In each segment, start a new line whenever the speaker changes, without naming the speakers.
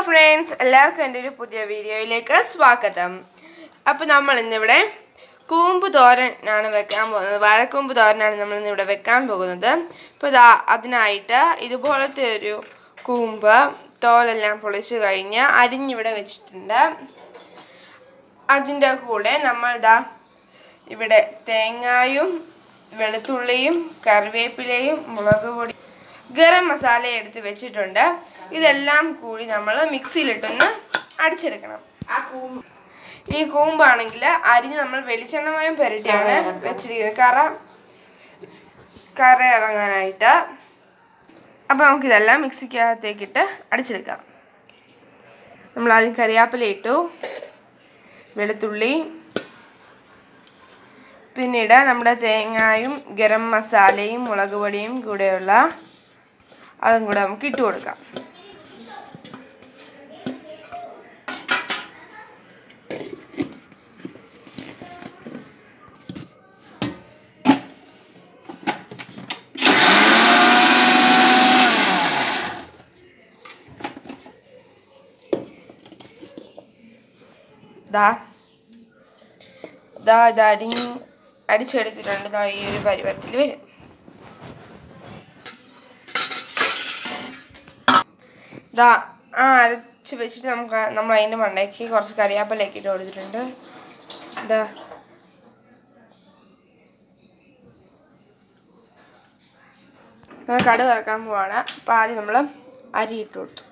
friends എല്ലാവർക്കും എൻ്റെ ഒരു പുതിയ വീഡിയോയിലേക്ക് സ്വാഗതം അപ്പോൾ നമ്മൾ ഇന്നിവിടെ കൂമ്പ് തോരൻ ആണ് വെക്കാൻ പോകുന്നത് വാഴക്കൂമ്പ് തോരനാണ് നമ്മൾ ഇന്നിവിടെ വെക്കാൻ പോകുന്നത് അപ്പോൾ ഇതാ അതിനായിട്ട് ഇതുപോലത്തെ ഒരു കൂമ്പ് തോലെല്ലാം പൊളിച്ച് കഴിഞ്ഞ് അരിഞ്ഞിവിടെ വെച്ചിട്ടുണ്ട് അതിൻ്റെ കൂടെ നമ്മൾ ഇതാ ഇവിടെ തേങ്ങായും വെളുത്തുള്ളിയും കറിവേപ്പിലയും മുളക് പൊടി ഗരം മസാല എടുത്ത് വെച്ചിട്ടുണ്ട് ഇതെല്ലാം കൂടി നമ്മൾ മിക്സിയിലിട്ടൊന്ന് അടിച്ചെടുക്കണം ഈ കൂമ്പാണെങ്കിൽ അരിഞ്ഞ് നമ്മൾ വെളിച്ചെണ്ണമയം പുരട്ടിയാണ് വെച്ചിരിക്കുന്നത് കറ കറ ഇറങ്ങാനായിട്ട് അപ്പോൾ നമുക്കിതെല്ലാം മിക്സിക്കകത്തേക്കിട്ട് അടിച്ചെടുക്കാം നമ്മൾ ആദ്യം കറിവേപ്പില ഇട്ടു വെളുത്തുള്ളി പിന്നീട് നമ്മുടെ തേങ്ങായും ഗരം മസാലയും മുളക് പൊടിയും കൂടെയുള്ള അതും കൂടെ നമുക്ക് ഇട്ട് കൊടുക്കാം ദാ ദാ ഇത് അരിഞ്ഞ് അടിച്ചെടുത്തിട്ടുണ്ട് ദാ ഈ ഒരു പരുവത്തിൽ വരും ദാ ആ അരച്ച് വെച്ചിട്ട് നമുക്ക് നമ്മൾ അതിൻ്റെ മണ്ടയ്ക്ക് കുറച്ച് കറിയാപ്പലേക്ക് ഇട്ട് കൊടുത്തിട്ടുണ്ട് ഇതാ കടുക് ഇറക്കാൻ പോവാണ് അപ്പോൾ ആദ്യം നമ്മൾ അരി ഇട്ട് കൊടുത്തു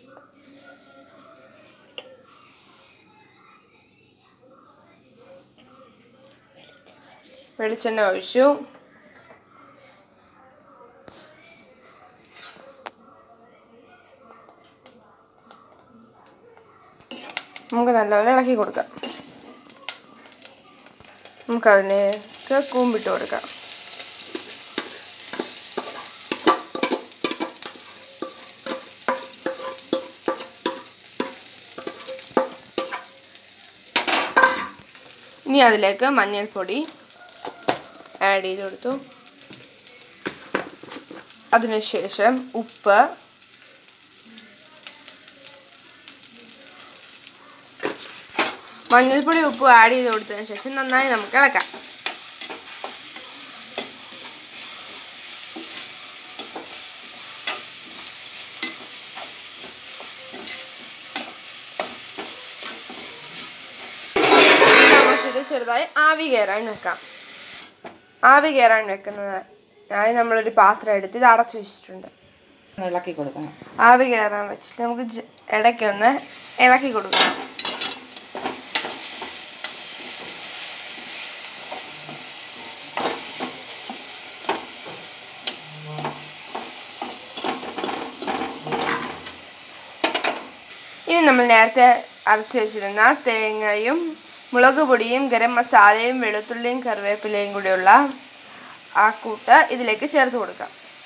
വെളിച്ചെണ്ണ ഒഴിച്ചു നമുക്ക് നല്ലപോലെ ഇളക്കി കൊടുക്കാം നമുക്കതിലേക്ക് കൂമ്പിട്ട് കൊടുക്കാം ഇനി അതിലേക്ക് മഞ്ഞൾപ്പൊടി ആഡ് ചെയ്ത് കൊടുത്തു അതിനുശേഷം ഉപ്പ് മഞ്ഞൾപ്പൊടി ഉപ്പ് ആഡ് ചെയ്ത് കൊടുത്തതിന് ശേഷം നന്നായി നമുക്ക് ഇളക്കാം നമുക്കിത് ചെറുതായി ആവി കയറാൻ വെക്കാം ആവി കയറാൻ വെക്കുന്നത് ആയി നമ്മളൊരു പാത്രം എടുത്ത് ഇത് അടച്ചു വെച്ചിട്ടുണ്ട്
ഇളക്കി കൊടുക്കണം
ആവി കയറാൻ വെച്ചിട്ട് നമുക്ക് ജ- ഇടയ്ക്കൊന്ന് ഇളക്കി കൊടുക്കണം ഇനി നമ്മൾ നേരത്തെ അരച്ച് വെച്ചിരുന്ന തേങ്ങയും മുളക് പൊടിയും ഗരം മസാലയും വെളുത്തുള്ളിയും കറിവേപ്പിലയും കൂടിയുള്ള ആ കൂട്ട് ഇതിലേക്ക് ചേർത്ത് കൊടുക്കാം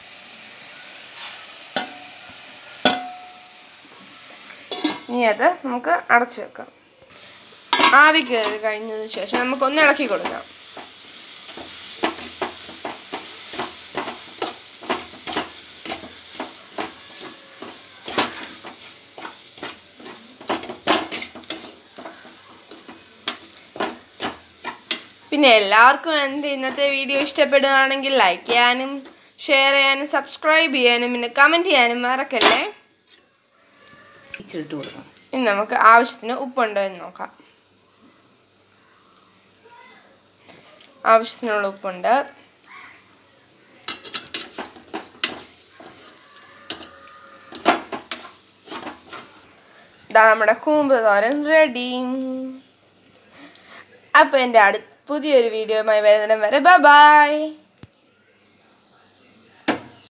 ഇനി അത് നമുക്ക് അടച്ചു വെക്കാം ആവി കയറി കഴിഞ്ഞതിന് ശേഷം നമുക്കൊന്ന് ഇളക്കി കൊടുക്കാം പിന്നെ എല്ലാവർക്കും എൻ്റെ ഇന്നത്തെ വീഡിയോ ഇഷ്ടപ്പെടുകയാണെങ്കിൽ ലൈക്ക് ചെയ്യാനും ഷെയർ ചെയ്യാനും സബ്സ്ക്രൈബ് ചെയ്യാനും പിന്നെ കമൻറ്റ് ചെയ്യാനും മറക്കല്ലേ
ഇച്ചിട്ട് കൊടുക്കണം
ഇനി നമുക്ക് ആവശ്യത്തിന് ഉപ്പുണ്ടോ എന്ന് നോക്കാം ആവശ്യത്തിനുള്ള ഉപ്പുണ്ട് ഇതാ നമ്മുടെ കൂമ്പ് തോരൻ റെഡി അപ്പോൾ എൻ്റെ അടുത്ത് പുതിയൊരു വീഡിയോയുമായി വരുന്നതിനും വരെ ബൈ